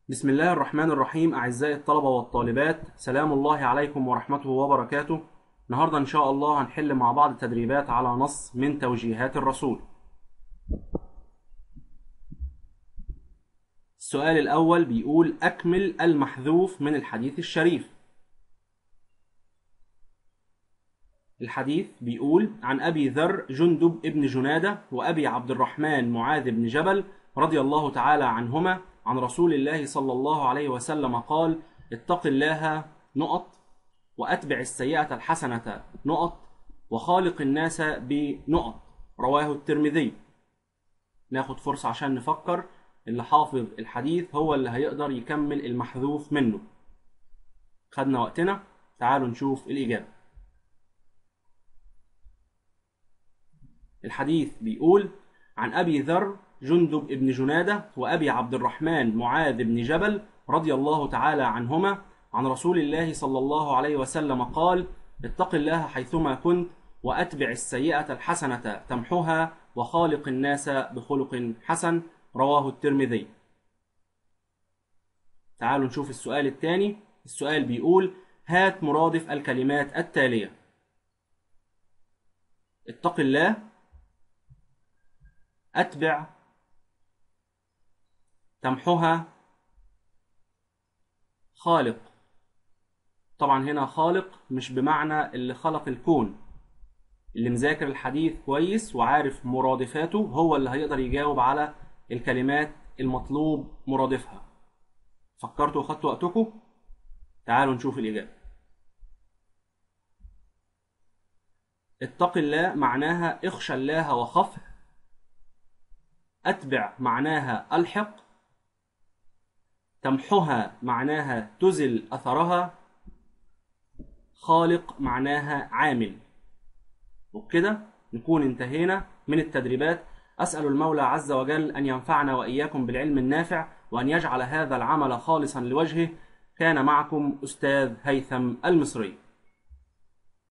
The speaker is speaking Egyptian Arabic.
بسم الله الرحمن الرحيم أعزائي الطلبة والطالبات سلام الله عليكم ورحمته وبركاته النهاردة إن شاء الله هنحل مع بعض تدريبات على نص من توجيهات الرسول السؤال الأول بيقول أكمل المحذوف من الحديث الشريف الحديث بيقول عن أبي ذر جندب ابن جنادة وأبي عبد الرحمن معاذ بن جبل رضي الله تعالى عنهما عن رسول الله صلى الله عليه وسلم قال اتق الله نقط وأتبع السيئة الحسنة نقط وخالق الناس بنقط رواه الترمذي ناخد فرصة عشان نفكر اللي حافظ الحديث هو اللي هيقدر يكمل المحذوف منه خدنا وقتنا تعالوا نشوف الإجابة الحديث بيقول عن أبي ذر جندب ابن جنادة وأبي عبد الرحمن معاذ بن جبل رضي الله تعالى عنهما عن رسول الله صلى الله عليه وسلم قال اتق الله حيثما كنت وأتبع السيئة الحسنة تمحها وخالق الناس بخلق حسن رواه الترمذي تعالوا نشوف السؤال الثاني السؤال بيقول هات مرادف الكلمات التالية اتق الله أتبع تمحها خالق طبعا هنا خالق مش بمعنى اللي خلق الكون اللي مذاكر الحديث كويس وعارف مرادفاته هو اللي هيقدر يجاوب على الكلمات المطلوب مرادفها فكرتوا وخدتوا وقتكم تعالوا نشوف الإجابة اتق الله معناها اخشى الله وخفه أتبع معناها ألحق تمحها معناها تزل أثرها خالق معناها عامل وبكده نكون انتهينا من التدريبات أسأل المولى عز وجل أن ينفعنا وإياكم بالعلم النافع وأن يجعل هذا العمل خالصا لوجهه كان معكم أستاذ هيثم المصري